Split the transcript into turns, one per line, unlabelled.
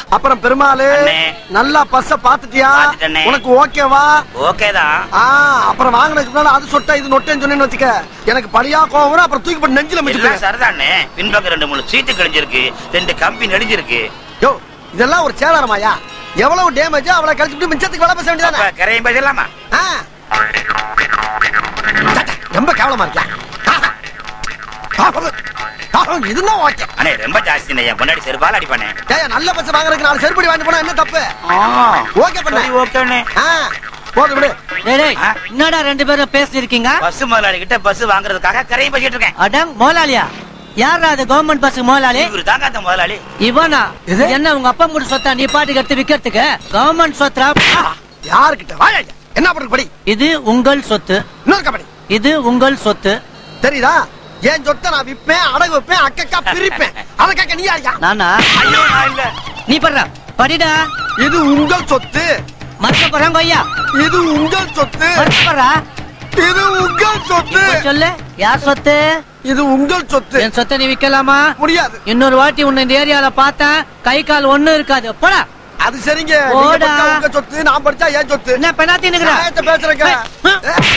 அப்புறம் பெருமாளு
அண்ணே.
நல்லா பஸ்ஸ பாத்துட்டியா
பாத்துட்டேனே.
உனக்கு ஓகேவா
ஓகே தான்
ஆ அப்புறம் வாங்கினதுக்கு முன்னால அது சொட்டா இது நொட்டேன்னு சொன்னேன்னு வச்சுக்க எனக்கு பழியா கோவம் வரும், அப்புறம் தூக்கி போட்டு நெஞ்சில
எல்லாம்
மிச்சு
சரிதானே பின்பக்கம் ரெண்டு மூணு சீட்டு கிழிஞ்சிருக்கு ரெண்டு கம்பி நெடிஞ்சிருக்கு
யோ இதெல்லாம் ஒரு சேதாரமாயா எவ்வளவு டேமேஜ் அவளை கழிச்சுட்டு மிச்சத்துக்கு வேலை பேச
அப்ப
வேண்டியதானே
கரையும் பேசலாமா
ஆ. சட்டை, ரொம்ப கேவலமா இருக்கியா இதுதான் ஓகே
அண்ணே ரொம்ப ஜாஸ்தி என் முன்னாடி செருப்பால் அடிப்பானே
ஏய் நல்ல பஸ் வாங்குறதுக்கு நாலு செருப்படி வாங்கி போனா என்ன தப்பு ஓகே பண்ண
சரி ஓகேண்ணே
ஆ போது விடு
டேய், டேய்,
ஆ?
என்னடா ரெண்டு பேரும் பேசி இருக்கீங்க
பஸ் முதலாளி கிட்ட பஸ் வாங்குறதுக்காக கரையும் பேசிட்டு இருக்கேன்
அடங் முதலாளியா யாரா அது கவர்மெண்ட் பஸ் முதலாளி
இவரு தாங்க அந்த முதலாளி
இவனா
எது?
என்ன உங்க அப்பா மூடு சொத்தா நீ பாட்டுக்கு எடுத்து விக்கிறதுக்கு கவர்மெண்ட் சொத்தா
யாருக்கிட்ட வாயா என்ன பண்றது படி
இது உங்கள் சொத்து
இன்னொரு கபடி
இது உங்கள் சொத்து
தெரியுதா என் சொத்தை நான் விப்பேன் அடகு வைப்பேன் அக்கக்கா பிரிப்பேன் அதை கேட்க நீ யாரியா
நானா
ஐயோ நான் இல்ல
நீ படுற படிடா
இது உங்கள் சொத்து
மறுக்க போறாங்க ஐயா
இது உங்கள் சொத்து
மறுக்க போறா
இது உங்கள் சொத்து
இப்ப சொல்லு யார் சொத்து
இது உங்கள் சொத்து
என் சொத்தை நீ விக்கலாமா
முடியாது
இன்னொரு வாட்டி உன்னை இந்த ஏரியால பார்த்தேன் கை கால் ஒண்ணும் இருக்காது போடா
அது சரிங்க நீங்க
போடா.
படிச்சா உங்க சொத்து நான் படிச்சா என் சொத்து
என்ன பெண்ணாத்தி நிக்கிற
நியாயத்தை பேசுறேங்க
ஏய்,